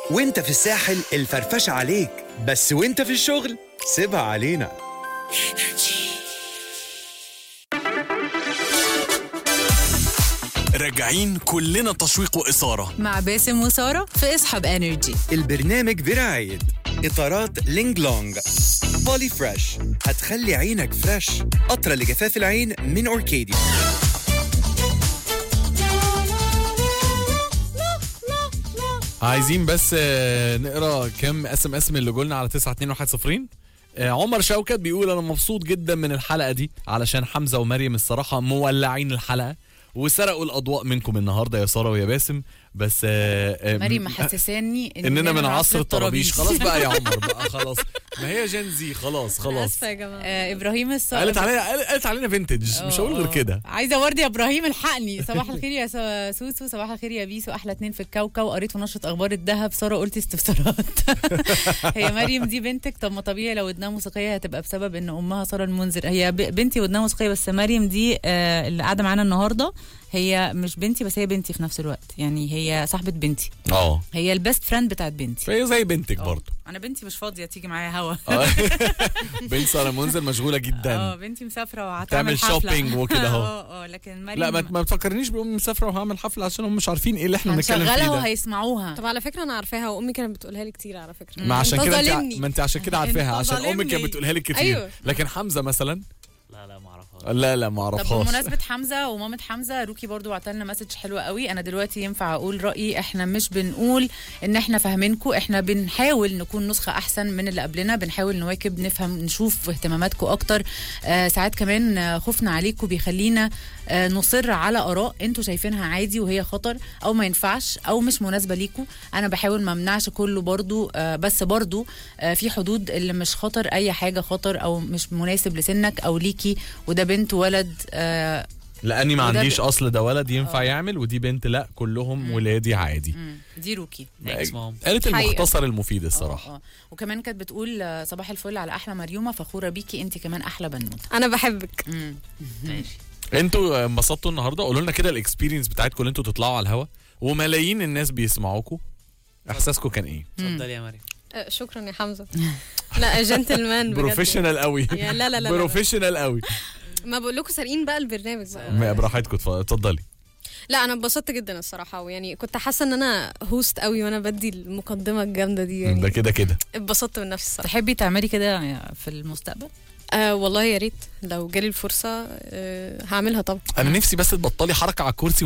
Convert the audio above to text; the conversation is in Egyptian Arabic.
وانت في الساحل الفرفشة عليك بس وانت في الشغل سيبها علينا راجعين كلنا تشويق وإثارة مع باسم وسارة في اصحاب انرجي البرنامج برعاية إطارات لينج لونج بولي فريش هتخلي عينك فريش قطرة لجفاف العين من أوركيدي عايزين بس آه، نقرا كم اس ام اس من اللي جولنا على 92110 آه، عمر شوكت بيقول انا مبسوط جدا من الحلقه دي علشان حمزه ومريم الصراحه مولعين الحلقه وسرقوا الاضواء منكم النهارده يا ساره ويا باسم بس آه، آه، مريم م- محسساني اننا من عصر الطرابيش خلاص بقى يا عمر بقى خلاص ما هي جين زي خلاص خلاص اسفه يا جماعه آه ابراهيم الصقر قالت علينا قالت- قالت علينا فينتج مش هقول غير كده عايزه ورد يا ابراهيم الحقني صباح الخير يا سو- سوسو صباح الخير يا بيسو احلى اتنين في الكوكب قريت في نشره اخبار الذهب ساره قلت استفسارات هي مريم دي بنتك طب ما طبيعي لو ودنها موسيقيه هتبقى بسبب ان امها ساره المنذر هي ب- بنتي ودنها موسيقيه بس مريم دي آه اللي قاعده معانا النهارده هي مش بنتي بس هي بنتي في نفس الوقت يعني هي صاحبه بنتي اه هي البيست فريند بتاعت بنتي فهي زي بنتك برضه انا بنتي مش فاضيه تيجي معايا هوا آه. بنت ساره منزل مشغوله اه جدا بنتي مسافره وهتعمل تعمل حفله shopping وكده أهو. اه اه لكن مريم لا ما ما تفكرنيش بأمي مسافره وهعمل حفله عشان هم مش عارفين ايه اللي احنا بنتكلم فيه هنشغلها ده وهيسمعوها طب على فكره انا عارفاها وامي كانت بتقولها لي كتير على فكره ما عشان أنت كده انت ظالمني. ما انت عشان كده عارفاها أنت عشان امك كانت ظالمني. بتقولها لك كتير أيوة. لكن حمزه مثلا لا لا ما اعرفهاش لا لا ما طب اعرفهاش بمناسبة حمزة ومامة حمزة روكي برضو بعتلنا مسج حلوة قوي أنا دلوقتي ينفع أقول رأيي إحنا مش بنقول إن إحنا فاهمينكم إحنا بنحاول نكون نسخة أحسن من اللي قبلنا بنحاول نواكب نفهم نشوف اهتماماتكم أكتر آه ساعات كمان آه، خوفنا عليكم بيخلينا آه نصر على آراء أنتوا شايفينها عادي وهي خطر أو ما ينفعش أو مش مناسبة ليكم أنا بحاول ما امنعش كله برضو آه بس برضو آه في حدود اللي مش خطر أي حاجة خطر أو مش مناسب لسنك أو ليكي وده بنت ولد آه لاني ما وده عنديش ب- اصل ده ولد ينفع يعمل ودي بنت لا كلهم ولادي عادي مم. دي روكي Thanks, mom. قالت حقيقة. المختصر المفيد الصراحه اه اه وكمان كانت بتقول آه، صباح الفل على احلى مريومه فخوره بيكي انت كمان احلى بنوته انا بحبك ماشي انتوا انبسطتوا النهارده قولوا لنا كده الاكسبيرينس بتاعتكم اللي انتوا تطلعوا على الهوا وملايين الناس بيسمعوكوا احساسكم كان ايه اتفضل يا مريم أه، شكرا يا حمزه لا جنتلمان بجد بروفيشنال قوي يا لا لا لا, لا, لا. بروفيشنال قوي ما بقول لكم سارقين بقى البرنامج بقى ما- براحتكم اتفضل- اتفضلي لا انا اتبسطت جدا الصراحه ويعني كنت حاسه ان انا هوست قوي وانا بدي المقدمه الجامده دي ده يعني كده كده اتبسطت من نفسي الصراحه تحبي تعملي كده في المستقبل آه والله يا ريت لو جالي الفرصه آه هعملها طبعا انا نفسي بس تبطلي حركه على الكرسي